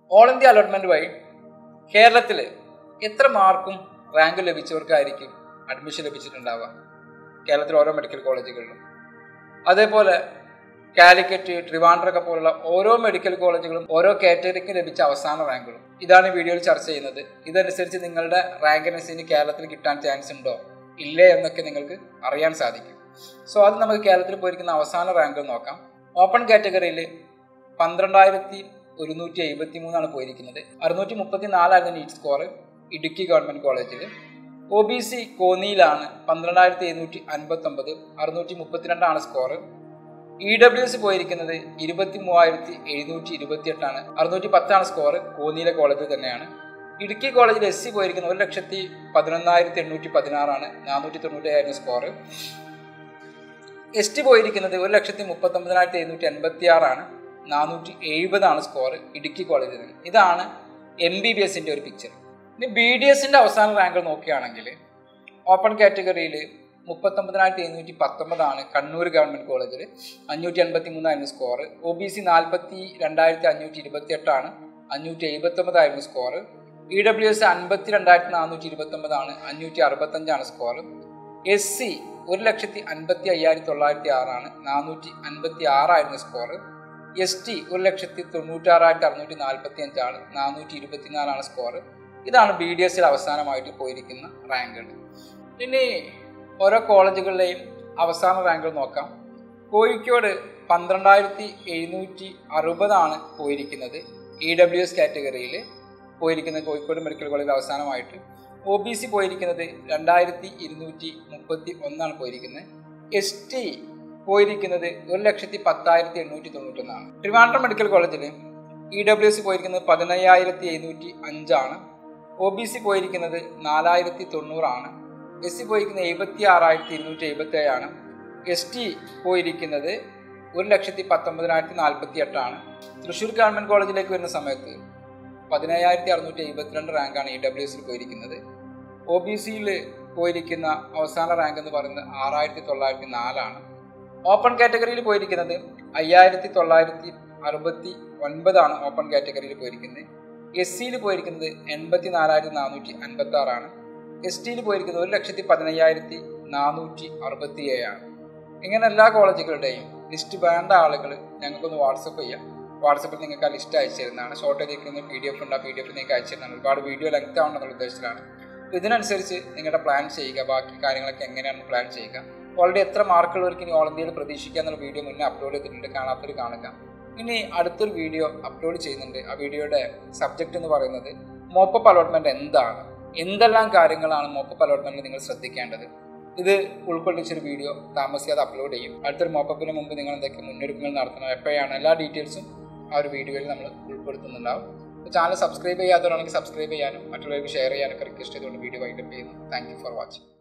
all India allotment വഴി കേരളത്തിൽ എത്ര മാർക്കും റാങ്കും ലഭിച്ചവർക്കായിരിക്കും അഡ്മിഷൻ ലഭിച്ചിട്ടുണ്ടാവുക കേരളത്തിൽ ഓരോ മെഡിക്കൽ കോളേജുകളിലും അതേപോലെ കാലിക്കറ്റ് ട്രിവാൻഡ്രൊക്കെ പോലുള്ള ഓരോ മെഡിക്കൽ കോളേജുകളും ഓരോ കാറ്റഗറിക്കും ലഭിച്ച അവസാന റാങ്കുകളും ഇതാണ് ഈ വീഡിയോയിൽ ചർച്ച ചെയ്യുന്നത് ഇതനുസരിച്ച് നിങ്ങളുടെ റാങ്കിനനുസരിച്ച് കേരളത്തിൽ കിട്ടാൻ ചാൻസ് ഉണ്ടോ ഇല്ലേ എന്നൊക്കെ നിങ്ങൾക്ക് അറിയാൻ സാധിക്കും സോ അത് നമുക്ക് കേരളത്തിൽ പോയിരിക്കുന്ന അവസാന റാങ്ക് നോക്കാം ഓപ്പൺ കാറ്റഗറിയിൽ പന്ത്രണ്ടായിരത്തി ഒരുന്നൂറ്റി എഴുപത്തി മൂന്നാണ് പോയിരിക്കുന്നത് അറുന്നൂറ്റി മുപ്പത്തി നാലായിരുന്നു നീറ്റ് സ്കോർ ഇടുക്കി ഗവൺമെന്റ് കോളേജിൽ ഒ ബി സി കോന്നിയിലാണ് പന്ത്രണ്ടായിരത്തി എഴുന്നൂറ്റി അൻപത്തി ഒമ്പത് അറുന്നൂറ്റി മുപ്പത്തിരണ്ടാണ് സ്കോർ ഇ ഡബ്ല്യു എസ് പോയിരിക്കുന്നത് ഇരുപത്തി മൂവായിരത്തി എഴുന്നൂറ്റി ഇരുപത്തി എട്ടാണ് അറുന്നൂറ്റി പത്താണ് സ്കോർ കോന്നിയിലെ കോളേജിൽ തന്നെയാണ് ഇടുക്കി കോളേജിൽ എസ് സി പോയിരിക്കുന്നത് ഒരു ലക്ഷത്തി പതിനൊന്നായിരത്തി എണ്ണൂറ്റി പതിനാറാണ് നാനൂറ്റി തൊണ്ണൂറ്റേഴായിരുന്നു സ്കോർ എസ് ടി പോയിരിക്കുന്നത് ഒരു ലക്ഷത്തി മുപ്പത്തൊമ്പതിനായിരത്തി എഴുന്നൂറ്റി എൺപത്തി ആറാണ് നാനൂറ്റി എഴുപതാണ് സ്കോർ ഇടുക്കി കോളേജിൽ നിന്ന് ഇതാണ് എം ബി ബി എസിൻ്റെ ഒരു പിക്ചർ ഇനി ബി ഡി എസിൻ്റെ അവസാന റാങ്ക് നോക്കുകയാണെങ്കിൽ ഓപ്പൺ കാറ്റഗറിയിൽ മുപ്പത്തൊമ്പതിനായിരത്തി എഴുന്നൂറ്റി പത്തൊമ്പതാണ് കണ്ണൂർ ഗവൺമെൻറ് കോളേജിൽ അഞ്ഞൂറ്റി എൺപത്തി മൂന്നായിരുന്നു സ്കോർ ഒ ബി സി നാൽപ്പത്തി രണ്ടായിരത്തി അഞ്ഞൂറ്റി ഇരുപത്തി എട്ടാണ് അഞ്ഞൂറ്റി എഴുപത്തൊമ്പതായിരുന്നു സ്കോർ ഇ ഡബ്ല്യു എസ് അൻപത്തി രണ്ടായിരത്തി നാനൂറ്റി ഇരുപത്തൊമ്പതാണ് അഞ്ഞൂറ്റി അറുപത്തഞ്ചാണ് സ്കോർ എസ് സി ഒരു ലക്ഷത്തി അൻപത്തി അയ്യായിരത്തി തൊള്ളായിരത്തി ആറാണ് നാനൂറ്റി അൻപത്തി ആറായിരുന്നു സ്കോർ എസ് ടി ഒരു ലക്ഷത്തി തൊണ്ണൂറ്റാറായിരത്തി അറുന്നൂറ്റി നാൽപ്പത്തി അഞ്ചാണ് നാനൂറ്റി ഇരുപത്തിനാലാണ് സ്കോർ ഇതാണ് ബി ഡി എസിൽ അവസാനമായിട്ട് പോയിരിക്കുന്ന റാങ്കുകൾ ഇനി ഓരോ കോളേജുകളിലെയും അവസാന റാങ്കുകൾ നോക്കാം കോഴിക്കോട് പന്ത്രണ്ടായിരത്തി എഴുന്നൂറ്റി അറുപതാണ് പോയിരിക്കുന്നത് ഇ ഡബ്ല്യു എസ് കാറ്റഗറിയിൽ പോയിരിക്കുന്നത് കോഴിക്കോട് മെഡിക്കൽ കോളേജിൽ അവസാനമായിട്ട് ഒ ബി സി പോയിരിക്കുന്നത് രണ്ടായിരത്തി ഇരുന്നൂറ്റി മുപ്പത്തി ഒന്നാണ് പോയിരിക്കുന്നത് എസ് ടി പോയിരിക്കുന്നത് ഒരു ലക്ഷത്തി പത്തായിരത്തി എണ്ണൂറ്റി തൊണ്ണൂറ്റൊന്നാണ് ട്രിവാൻഡ്രം മെഡിക്കൽ കോളേജിൽ ഇ ഡബ്ല്യു എസ് പോയിരിക്കുന്നത് പതിനയ്യായിരത്തി എഴുന്നൂറ്റി അഞ്ചാണ് ഒ ബി സി പോയിരിക്കുന്നത് നാലായിരത്തി തൊണ്ണൂറാണ് എസ് സി പോയിരിക്കുന്നത് എഴുപത്തി ആറായിരത്തി ഇരുന്നൂറ്റി എഴുപത്തി ഏഴാണ് എസ് ടി പോയിരിക്കുന്നത് ഒരു ലക്ഷത്തി പത്തൊമ്പതിനായിരത്തി നാൽപ്പത്തി എട്ടാണ് തൃശ്ശൂർ ഗവൺമെൻറ് കോളേജിലേക്ക് വരുന്ന സമയത്ത് പതിനയ്യായിരത്തി അറുന്നൂറ്റി എഴുപത്തിരണ്ട് റാങ്കാണ് ഇ ഡബ്ല്യു എസിൽ പോയിരിക്കുന്നത് ഒ ബി സിയിൽ പോയിരിക്കുന്ന അവസാന റാങ്ക് എന്ന് പറയുന്നത് ആറായിരത്തി തൊള്ളായിരത്തി നാലാണ് ഓപ്പൺ കാറ്റഗറിയിൽ പോയിരിക്കുന്നത് അയ്യായിരത്തി തൊള്ളായിരത്തി അറുപത്തി ഒൻപതാണ് ഓപ്പൺ കാറ്റഗറിയിൽ പോയിരിക്കുന്നത് എസ് സിയിൽ പോയിരിക്കുന്നത് എൺപത്തി നാലായിരത്തി നാനൂറ്റി അൻപത്തി ആറാണ് എസ് ടിയിൽ പോയിരിക്കുന്നത് ഒരു ലക്ഷത്തി പതിനയ്യായിരത്തി നാനൂറ്റി അറുപത്തി ഏഴാണ് ഇങ്ങനെ എല്ലാ കോളേജുകളുടെയും ലിസ്റ്റ് വേണ്ട ആളുകൾ ഞങ്ങൾക്കൊന്ന് വാട്സപ്പ് ചെയ്യാം വാട്സപ്പിൽ നിങ്ങൾക്ക് ആ ലിസ്റ്റ് അയച്ചു തരുന്നതാണ് ഷോർട്ട് ചെയ്തിരിക്കുന്ന പി ഡി എഫ് ഉണ്ട് ആ പി ഡി എഫ് നിങ്ങൾക്ക് അയച്ചു തരുന്നതാണ് ഒരുപാട് വീഡിയോ ലെങ്ത് ആവണമെന്നുള്ള ഉദ്ദേശത്തിലാണ് ഇതിനനുസരിച്ച് നിങ്ങളുടെ പ്ലാൻ ചെയ്യുക ബാക്കി കാര്യങ്ങളൊക്കെ എങ്ങനെയാണ് പ്ലാൻ ചെയ്യുക ഓൾറെഡി എത്ര മാർക്കുള്ളവർക്ക് ഇനി ഓൾ ഇന്ത്യയിൽ പ്രതീക്ഷിക്കുക എന്നുള്ള വീഡിയോ മുന്നേ അപ്ലോഡ് ചെയ്തിട്ടുണ്ട് കാണാത്തൊരു കാണുക ഇനി അടുത്തൊരു വീഡിയോ അപ്ലോഡ് ചെയ്യുന്നുണ്ട് ആ വീഡിയോയുടെ സബ്ജക്റ്റ് എന്ന് പറയുന്നത് മോപ്പപ്പ് അലോട്ട്മെന്റ് എന്താണ് എന്തെല്ലാം കാര്യങ്ങളാണ് മോപ്പപ്പ് അലോട്ട്മെന്റിൽ നിങ്ങൾ ശ്രദ്ധിക്കേണ്ടത് ഇത് ഉൾക്കൊള്ളിച്ചൊരു വീഡിയോ താമസിയാതെ അപ്ലോഡ് ചെയ്യും അടുത്തൊരു മോപ്പപ്പിന് മുമ്പ് നിങ്ങൾ എന്തൊക്കെ മുന്നൊരുക്കങ്ങൾ നടത്തണം എപ്പോഴാണ് എല്ലാ ഡീറ്റെയിൽസും ആ ഒരു വീഡിയോയിൽ നമ്മൾ ഉൾപ്പെടുത്തുന്നുണ്ടാവും ചാനൽ സബ്സ്ക്രൈബ് ചെയ്യാത്തവരാണെങ്കിൽ സബ്സ്ക്രൈബ് ചെയ്യാനും മറ്റുള്ളവർക്ക് ഷെയർ ചെയ്യാനൊക്കെ റിക്വസ്റ്റ് ചെയ്തുകൊണ്ട് വീഡിയോ വൈൻഡപ്പ് ചെയ്യുന്നു താങ്ക് യു ഫോർ വാച്ചിങ്